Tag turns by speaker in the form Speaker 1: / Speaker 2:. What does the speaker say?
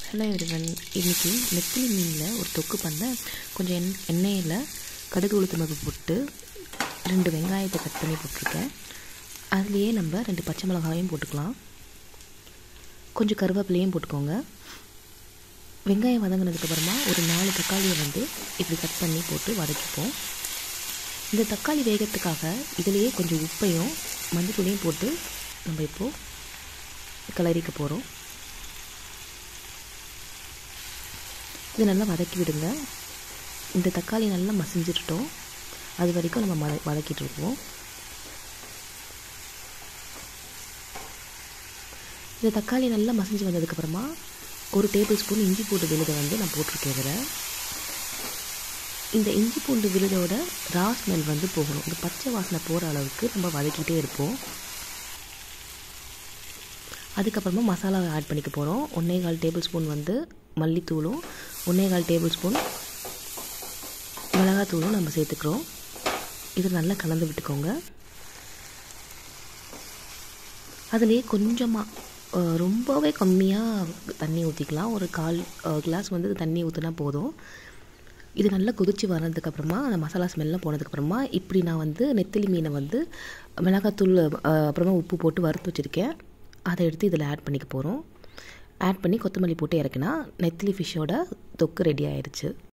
Speaker 1: hello everyone இன்றைக்கி நெத்திலி மீனில் ஒரு தொக்கு பண்ண கொஞ்சம் எண் எண்ணெயில் கடுகு உளுத்தம்பருப்பு போட்டு ரெண்டு வெங்காயத்தை கட் பண்ணி போட்டிருக்கேன் அதுலேயே நம்ம ரெண்டு பச்சை மிளகாயும் போட்டுக்கலாம் கொஞ்சம் கருவேப்பிலையும் போட்டுக்கோங்க வெங்காயம் வதங்கினதுக்கப்புறமா ஒரு நாலு தக்காளியை வந்து இப்படி கட் பண்ணி போட்டு வதக்கிப்போம் இந்த தக்காளி வேகத்துக்காக இதிலேயே கொஞ்சம் உப்பையும் மஞ்சத்தூளையும் போட்டு நம்ம இப்போது கிளறிக்க போகிறோம் இது நல்லா வதக்கி விடுங்க இந்த தக்காளி நல்லா மசிஞ்சிட்டோம் அது வரைக்கும் நம்ம மத வதக்கிட்டு இருப்போம் இந்த தக்காளி நல்லா மசிஞ்சு வந்ததுக்கப்புறமா ஒரு டேபிள் ஸ்பூன் இஞ்சி பூண்டு விழுதை வந்து நான் போட்டிருக்கேன் இதில் இந்த இஞ்சி பூண்டு விழுதோட ரா ஸ்மெல் வந்து போகணும் இந்த பச்சை வாசனை போகிற அளவுக்கு நம்ம வதக்கிட்டே இருப்போம் அதுக்கப்புறமா மசாலாவை ஆட் பண்ணிக்க போகிறோம் ஒன்றே கால் டேபிள் ஸ்பூன் வந்து மல்லித்தூளும் ஒன்றே கால் டேபிள் ஸ்பூன் மிளகாத்தூளும் நம்ம சேர்த்துக்கிறோம் இது நல்லா கலந்து விட்டுக்கோங்க அதுலேயே கொஞ்சமாக ரொம்பவே கம்மியாக தண்ணி ஊற்றிக்கலாம் ஒரு கால் கிளாஸ் வந்து தண்ணி ஊற்றினா போதும் இது நல்லா கொதிச்சு வர்றதுக்கப்புறமா அந்த மசாலா ஸ்மெல்லாம் போனதுக்கப்புறமா இப்படி நான் வந்து நெத்திலி மீனை வந்து மிளகாத்தூள் அப்புறமா உப்பு போட்டு வறுத்து வச்சுருக்கேன் அதை எடுத்து இதில் ஆட் பண்ணிக்க போகிறோம் ஆட் பண்ணி கொத்தமல்லி போட்டு இறக்குனா நெத்திலி ஃபிஷ்ஷோட தொக்கு ரெடி ஆயிடுச்சு